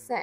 മിസ്സേ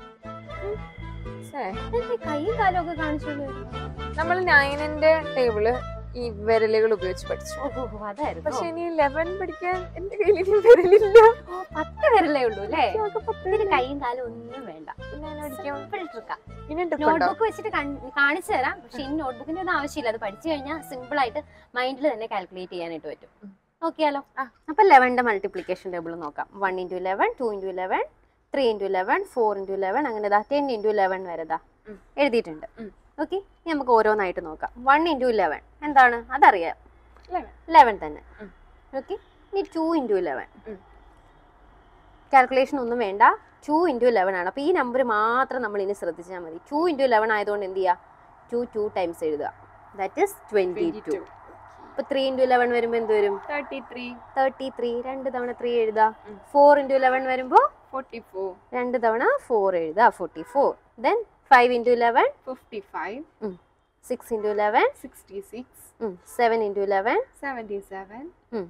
മിസ്സേ എന്താ കൈയും കാലും ഒക്കെ കാണിച്ചോളൂ നമ്മൾ നയനിന്റെ ടേബിള് ഈ വിരലുകൾ ഉപയോഗിച്ച് പഠിച്ചു ഓഹോ അതായിരുന്നു പക്ഷെ ഇനി ലെവൻ പഠിക്കാൻ എന്റെ കയ്യിൽ ഇനി വിരലില്ല ഓ, പത്ത് വരലേ ഉള്ളൂ അല്ലേ ഇതൊക്കെ പത്ത് ഇതിന് വിരലില്ല. കൈയും കാലും ഒന്നും വേണ്ട പിന്നെ ഞാൻ പഠിക്കാം സിമ്പിൾ ട്രിക്കാ ഇനി trip ഉണ്ടോ? നോട്ട്ബുക്ക് വെച്ചിട്ട് കൺ- കാണിച്ചു തരാം പക്ഷെ ഈ നോട്ട്ബുക്കിന്റെ ഒന്നും ആവശ്യമില്ല അത് പഠിച്ചു കഴിഞ്ഞാൽ സിമ്പിൾ ആയിട്ട് മൈൻഡിൽ തന്നെ കാൽക്കുലേറ്റ് ചെയ്യാനായിട്ട് പറ്റും ഉം. നോക്കിയാലോ ആ. അപ്പൊ ലെവന്റെ മൾട്ടിപ്ലിക്കേഷൻ ടേബിൾ നോക്കാം one into eleven two into eleven three into eleven four into eleven അങ്ങനെ ദാ ടെൻ ഇൻറ്റു ലെവൻ വരെ ദാ ഉം. എഴുതിയിട്ടുണ്ട് ഉം. ഓക്കെ ഇനി നമുക്ക് ഓരോന്നായിട്ട് നോക്കാം വൺ ഇൻറ്റു ലെവൻ എന്താണ് അതറിയാം Eleven. ലെവൻ തന്നെ ഉം. ഓക്കെ ഇനി ടു ഇൻറ്റു ലെവൻ ഉം. കാൽക്കുലേഷൻ ഒന്നും വേണ്ട ടു ഇൻറ്റു ലെവൻ ആണ് അപ്പോൾ ഈ നമ്പർ മാത്രം നമ്മൾ ഇനി ശ്രദ്ധിച്ചാൽ മതി ടു ഇൻറ്റു ലെവൻ ആയതുകൊണ്ട് എന്ത് ചെയ്യുക ടു ടു ടൈംസ് എഴുതുക ദാറ്റ് ഇസ് ട്വൻറ്റി ടു 22. അപ്പോൾ ത്രീ ഇൻറ്റു ലെവൻ വരുമ്പോൾ എന്ത് വരും 33, തേർട്ടി ത്രീ രണ്ട് തവണ ത്രീ എഴുതുക ഉം. ഫോർ ഇൻറ്റു ലെവൻ വരുമ്പോൾ 44, രണ്ട് തവണ ഫോർ എഴുതുക forty four then five into eleven 55, six into eleven 66, seven into eleven 77, ഉം.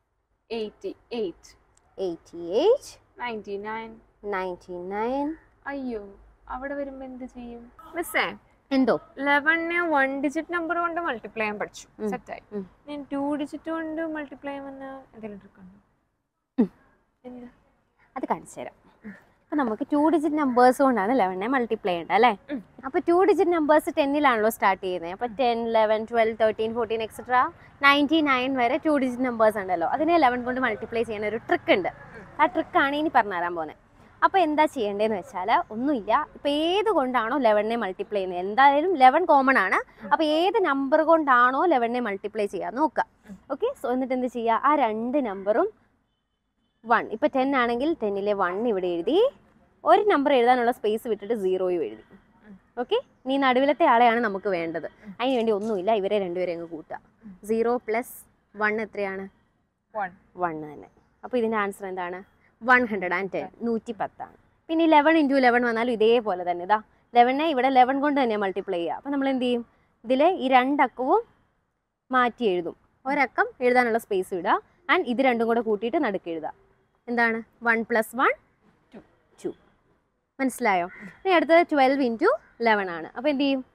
88, എയ്റ്റി എയ്റ്റ് 99. നയൻറ്റി നയൻ അയ്യോ അവിടെ വരുമ്പോ എന്ത് ചെയ്യും മിസ്സേ എന്തോ ലെവനെ വൺ ഡിജിറ്റ് നമ്പർ കൊണ്ട് മൾട്ടിപ്ലൈ ചെയ്യാൻ പഠിച്ചു ഉം. സെറ്റായി ഉം. ഞാൻ ടു ഡിജിറ്റ് കൊണ്ട് മൾട്ടിപ്ലൈ ചെയ്യുമെന്ന് എന്തെങ്കിലും ട്രിക്ക് ഉണ്ടോ ഉം. എന്താ അത് കാണിച്ചു തരാം അപ്പൊ നമുക്ക് ടു ഡിജിറ്റ് നമ്പേഴ്സ് കൊണ്ടാണ് ലെവനെ മൾട്ടിപ്ലൈ ചെയ്യേണ്ടത് അല്ലേ ഉം. അപ്പൊ ടു ഡിജിറ്റ് നമ്പേഴ്സ് ടെന്നിലാണല്ലോ സ്റ്റാർട്ട് ചെയ്യുന്നത് അപ്പൊ ten eleven twelve thirteen fourteen etcetera ninety nine വരെ ടു ഡിജിറ്റ് നമ്പേഴ്സ് ഉണ്ടല്ലോ അതിനെ ലെവൻ കൊണ്ട് മൾട്ടിപ്ലൈ ചെയ്യുന്ന ഒരു ട്രിക്ക് ഉണ്ട് ആ ട്രിക്കാണ് ഇനി പറഞ്ഞു തരാൻ പോകുന്നത് അപ്പോൾ എന്താ ചെയ്യേണ്ടതെന്ന് വെച്ചാൽ ഒന്നുമില്ല ഇപ്പോൾ ഏത് കൊണ്ടാണോ ലെവനെ മൾട്ടിപ്ലൈ ചെയ്യുന്നത് എന്തായാലും ലെവൻ കോമൺ ആണ് അപ്പോൾ ഏത് നമ്പർ കൊണ്ടാണോ ലെവനെ മൾട്ടിപ്ലൈ ചെയ്യാൻ നോക്കുക ഓക്കെ സോ എന്നിട്ട് എന്ത് ചെയ്യുക ആ രണ്ട് നമ്പറും വൺ ഇപ്പോൾ ടെൻ ആണെങ്കിൽ ടെന്നിലെ വൺ ഇവിടെ എഴുതി ഒരു നമ്പർ എഴുതാനുള്ള സ്പേസ് വിട്ടിട്ട് സീറോയും എഴുതി ഓക്കെ നീ നടുവിലത്തെ ആളെയാണ് നമുക്ക് വേണ്ടത് അതിന് വേണ്ടി ഒന്നുമില്ല ഇവരെ രണ്ടുപേരെ അങ്ങ് കൂട്ടുക സീറോ പ്ലസ് വൺ എത്രയാണ് വൺ വൺ തന്നെ അപ്പോൾ ഇതിൻ്റെ ആൻസർ എന്താണ് വൺ ഹൺഡ്രഡ് ആൻഡ് ടെൻ നൂറ്റി പത്താണ് പിന്നെ ലെവൻ ഇൻറ്റു ലെവൻ വന്നാലും ഇതേപോലെ തന്നെ ഇതാ ലെവനെ ഇവിടെ ലെവൻ കൊണ്ട് തന്നെ മൾട്ടിപ്ലൈ ചെയ്യുക അപ്പോൾ നമ്മൾ എന്ത് ചെയ്യും ഇതിൽ ഈ രണ്ടക്കവും മാറ്റി എഴുതും ഒരക്കം എഴുതാനുള്ള സ്പേസ് വിടുക ആൻഡ് ഇത് രണ്ടും കൂടെ കൂട്ടിയിട്ട് നടുക്ക് എഴുതുക എന്താണ് one plus one Two. Two മനസ്സിലായോ ഇനി അടുത്തത് ട്വൽവ് ഇൻറ്റു ലെവൻ ആണ് അപ്പോൾ എന്ത് ചെയ്യും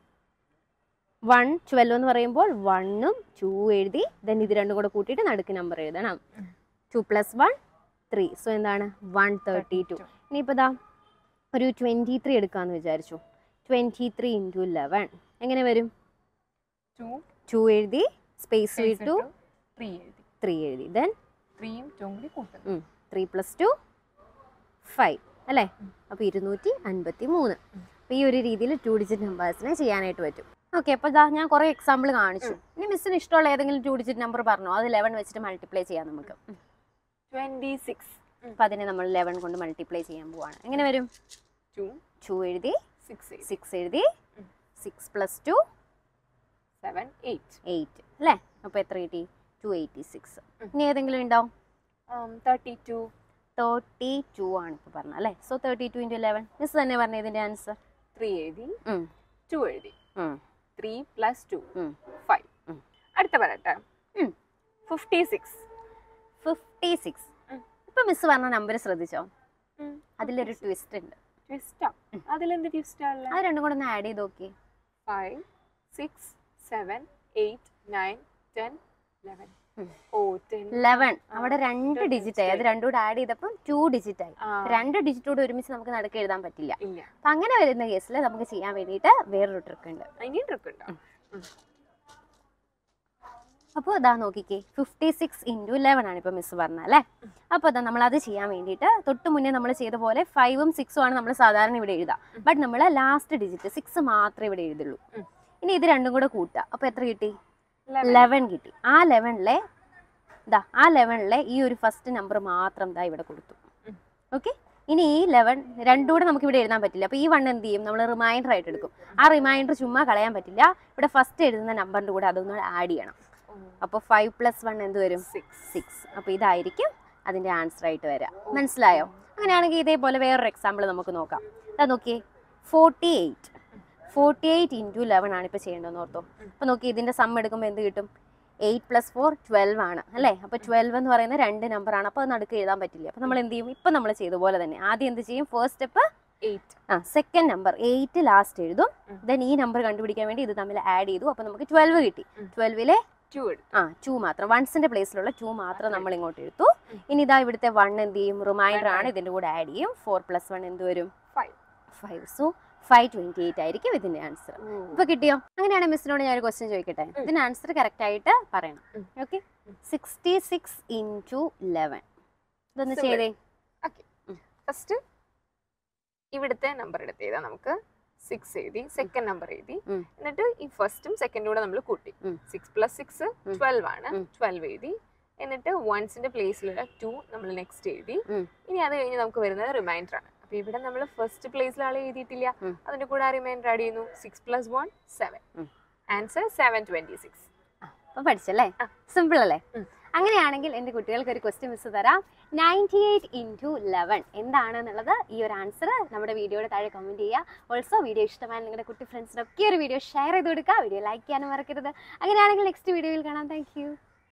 വൺ ട്വൽവ് എന്ന് പറയുമ്പോൾ വണ്ണും ടു എഴുതി ദെൻ ഇത് രണ്ടും കൂടെ കൂട്ടിയിട്ട് നടുക്ക് നമ്പർ എഴുതണം ഉം. Two plus one three so എന്താണ് വൺ തേർട്ടി ടു ഇനിയിപ്പോൾ ഇതാ ഒരു ട്വൻറ്റി ത്രീ എടുക്കാമെന്ന് വിചാരിച്ചു ട്വൻറ്റി ത്രീ ഇൻറ്റു ലെവൻ എങ്ങനെ വരും ടു ടു എഴുതി സ്പേസ് വിട്ടു ത്രീ എഴുതി ത്രീ എഴുതി ദെൻ ത്രീയും ടൂം കൂടി കൂട്ടുന്നു ത്രീ പ്ലസ് ടു ഫൈവ് അല്ലേ ഉം. അപ്പോൾ ഇരുന്നൂറ്റി അൻപത്തി മൂന്ന് ഉം. അപ്പോൾ ഈ ഒരു രീതിയിൽ ടു ഡിജിറ്റ് നമ്പേഴ്സിനെ ചെയ്യാനായിട്ട് പറ്റും ഓക്കെ അപ്പോൾ ഇതാ ഞാൻ കുറേ എക്സാമ്പിൾ കാണിച്ചു ഇനി മിസ്സിന് ഇഷ്ടമുള്ള ഏതെങ്കിലും ടു ഡിജിറ്റ് നമ്പർ പറഞ്ഞോ അത് ലെവൻ വെച്ചിട്ട് മൾട്ടിപ്ലൈ ചെയ്യാം നമുക്ക് ട്വന്റി സിക്സ് അപ്പോൾ അതിനെ നമ്മൾ ലെവൻ കൊണ്ട് മൾട്ടിപ്ലൈ ചെയ്യാൻ പോവാണ് എങ്ങനെ വരും ടു ടു എഴുതി സിക്സ് എഴുതി സിക്സ് എഴുതി ഉം. Six plus two seven eight eight അല്ലേ അപ്പോൾ എത്ര കിട്ടി ടു എയ്റ്റി സിക്സ് ഉം. ഇനി ഏതെങ്കിലും ഉണ്ടാവും തേർട്ടി ടു തേർട്ടി ടു ആണ് ഇപ്പോൾ പറഞ്ഞത് അല്ലേ so thirty two into eleven miss തന്നെ പറഞ്ഞ ഇതിൻ്റെ ആൻസർ ത്രീ എഴുതി ഉം. ടു എഴുതി ഉം. ത്രീ പ്ലസ് ടു ഉം. ഫൈവ് ഉം. അടുത്ത പറയട്ടെ ഉം. ഫിഫ്റ്റി സിക്സ് ഫിഫ്റ്റി സിക്സ് ഉം. ഇപ്പം മിസ് പറഞ്ഞ നമ്പർ ശ്രദ്ധിച്ചോ അതിലൊരു ട്വിസ്റ്റ് ഉണ്ട് ട്വിസ്റ്റാ അതിലെന്ത് ട്വിസ്റ്റാ ഉള്ളത് അത് രണ്ടും കൂടെ ഒന്ന് ആഡ് ചെയ്ത് നോക്കി five six seven eight nine ten eleven ഉം. ഓ ടെൻ ലെവൻ ആ, അവിടെ രണ്ട് രണ്ട് ഡിജിറ്റ് ആയി അത് digit രണ്ടും കൂടെ ആഡ് ചെയ്തപ്പോൾ ടു ഡിജിറ്റ് ആയി രണ്ട് ഡിജിറ്റ് കൂടെ ഒരുമിച്ച് നമുക്ക് നടുക്ക് എഴുതാൻ പറ്റില്ല ഇല്ല അപ്പം അങ്ങനെ വരുന്ന കേസിൽ നമുക്ക് ചെയ്യാൻ വേണ്ടിയിട്ട് വേറൊരു ട്രിക്ക് ഉണ്ട് ഇനിയും ട്രിക്ക് ഉണ്ടോ അപ്പോൾ ഇതാ നോക്കിക്കേ ഫിഫ്റ്റി സിക്സ് ഇൻറ്റു ലെവൻ ആണ് ഇപ്പോൾ മിസ് പറഞ്ഞത് അല്ലേ അപ്പോൾ ഇതാ നമ്മൾ അത് ചെയ്യാൻ വേണ്ടിയിട്ട് തൊട്ട് മുന്നേ നമ്മൾ ചെയ്ത പോലെ ഫൈവും സിക്സും ആണ് നമ്മൾ സാധാരണ ഇവിടെ എഴുതുക ബട്ട് നമ്മൾ ലാസ്റ്റ് ഡിജിറ്റ് സിക്സ് മാത്രമേ ഇവിടെ എഴുതുള്ളൂ ഉം. ഇനി ഇത് രണ്ടും കൂടെ കൂട്ടുക അപ്പോൾ എത്ര കിട്ടി Eleven. ലെവൻ കിട്ടി ആ ലെവനിലെ ഇതാ ആ ലെവനിലെ ഈ ഒരു ഫസ്റ്റ് നമ്പർ മാത്രം ദാ ഇവിടെ കൊടുത്തു ഉം. ഓക്കെ ഇനി ഈ ലെവൻ രണ്ടും കൂടെ നമുക്ക് ഇവിടെ എഴുതാൻ പറ്റില്ല അപ്പോൾ ഈ വൺ എന്ത് ചെയ്യും നമ്മൾ റിമൈൻഡർ ആയിട്ട് എടുക്കും ആ റിമൈൻഡർ ചുമ്മാ കളയാൻ പറ്റില്ല ഇവിടെ ഫസ്റ്റ് എഴുതുന്ന നമ്പറിൻ്റെ കൂടെ അതൊന്ന് ആഡ് ചെയ്യണം ഓ, അപ്പോൾ ഫൈവ് പ്ലസ് വൺ എന്ത് വരും six. സിക്സ് അപ്പോൾ ഇതായിരിക്കും അതിൻ്റെ ആൻസർ ആയിട്ട് വരാം മനസ്സിലായോ അങ്ങനെയാണെങ്കിൽ ഇതേപോലെ വേറൊരു എക്സാമ്പിൾ നമുക്ക് നോക്കാം അതാ നോക്കിയേ forty eight forty eight into eleven ആണ് ഇപ്പോൾ ചെയ്യേണ്ടതെന്ന് ഓർത്തോ അപ്പോൾ നോക്കി ഇതിൻ്റെ സം എടുക്കുമ്പോൾ എന്ത് കിട്ടും എയ്റ്റ് പ്ലസ് ഫോർ ട്വൽവ് ആണ് അല്ലേ അപ്പോൾ ട്വൽവ് എന്ന് പറയുന്ന രണ്ട് നമ്പറാണ് അപ്പോൾ അത് നടുക്ക് എഴുതാൻ പറ്റില്ല അപ്പോൾ നമ്മൾ എന്ത് ചെയ്യും ഇപ്പം നമ്മൾ ചെയ്ത പോലെ തന്നെ ആദ്യം എന്ത് ചെയ്യും ഫസ്റ്റ് സ്റ്റെപ്പ് എയ്റ്റ് ആ സെക്കൻഡ് നമ്പർ എയ്റ്റ് ലാസ്റ്റ് എഴുതും ഉം. ദെൻ ഈ നമ്പർ കണ്ടുപിടിക്കാൻ വേണ്ടി ഇത് തമ്മിൽ ആഡ് ചെയ്തു അപ്പോൾ നമുക്ക് ട്വൽവ് കിട്ടി ഉം. ട്വൽവിലെ ടു എടുത്തു ആ ടു മാത്രം വൺസിന്റെ പ്ലേസിലുള്ള ടു മാത്രം മാത്രം നമ്മൾ ഇങ്ങോട്ട് എടുത്തു ഉം. ഇനി ഇതാ ഇവിടുത്തെ വൺ എന്ത് ചെയ്യും റിമൈൻഡർ ആണ് Reminder. ഇതിന്റെ കൂടെ ആഡ് ചെയ്യും ഫോർ പ്ലസ് വൺ എന്ത് വരും five five so five twenty eight ആയിരിക്കും ഇതിന്റെ ആൻസർ ഇപ്പൊ കിട്ടിയോ അങ്ങനെയാണെങ്കിൽ മിസ്സിനോട് ഞാൻ ഒരു ക്വസ്റ്റ്യൻ ചോദിക്കട്ടെ ഉം. ഇതിന്റെ ആൻസർ കറക്റ്റ് ആയിട്ട് പറയണം ഉം. ഓക്കെ ഉം. സിക്സ്റ്റി സിക്സ് ഇൻറ്റു ലെവൻ ഇതൊന്ന് Simple. ചെയ്തേ ഫസ്റ്റ് ഇവിടുത്തെ നമ്പർ എടുത്ത് എഴുതാം നമുക്ക് സിക്സ് എഴുതി സെക്കൻഡ് നമ്പർ എഴുതി ഉം. എന്നിട്ട് ഈ ഫസ്റ്റും സെക്കൻഡും കൂടെ നമ്മൾ കൂട്ടി ഉം. സിക്സ് പ്ലസ് സിക്സ് ഉം. ട്വൽവ് ആണ് ഉം. ട്വൽവ് എഴുതി എന്നിട്ട് വൺസിന്റെ പ്ലേസിലുള്ള ടു നമ്മൾ നെക്സ്റ്റ് എഴുതി ഉം. ഇനി അത് കഴിഞ്ഞ് നമുക്ക് വരുന്നത് റിമൈൻഡർ ആണ് അപ്പൊ ഇവിടെ നമ്മൾ ഫസ്റ്റ് പ്ലേസിൽ ആൾ എഴുതിയിട്ടില്ല ഉം. അതിന്റെ കൂടെ ആ റിമൈൻഡർ ആഡ് ചെയ്യുന്നു സിക്സ് പ്ലസ് വൺ സെവൻ ഉം. ആൻസർ സെവൻ ട്വന്റി സിക്സ് അപ്പൊ പഠിച്ചല്ലേ ആ. സിമ്പിൾ അല്ലേ ഉം. അങ്ങനെയാണെങ്കിൽ എൻ്റെ കുട്ടികൾക്ക് ഒരു ക്വസ്റ്റ്യൻ മിസ് തരാം നയൻറ്റി എയ്റ്റ് ഇൻറ്റു ലെവൻ എന്താണ് എന്നുള്ളത് ഈ ഒരു ആൻസർ നമ്മുടെ വീഡിയോയുടെ താഴെ കമൻറ്റ് ചെയ്യുക ഓൾസോ വീഡിയോ ഇഷ്ടമായ നിങ്ങളുടെ കുട്ടി ഫ്രണ്ട്സിനൊക്കെ ഈ ഒരു വീഡിയോ ഷെയർ ചെയ്ത് കൊടുക്കുക വീഡിയോ ലൈക്ക് ചെയ്യാനും മറക്കരുത് അങ്ങനെയാണെങ്കിൽ നെക്സ്റ്റ് വീഡിയോയിൽ കാണാം താങ്ക്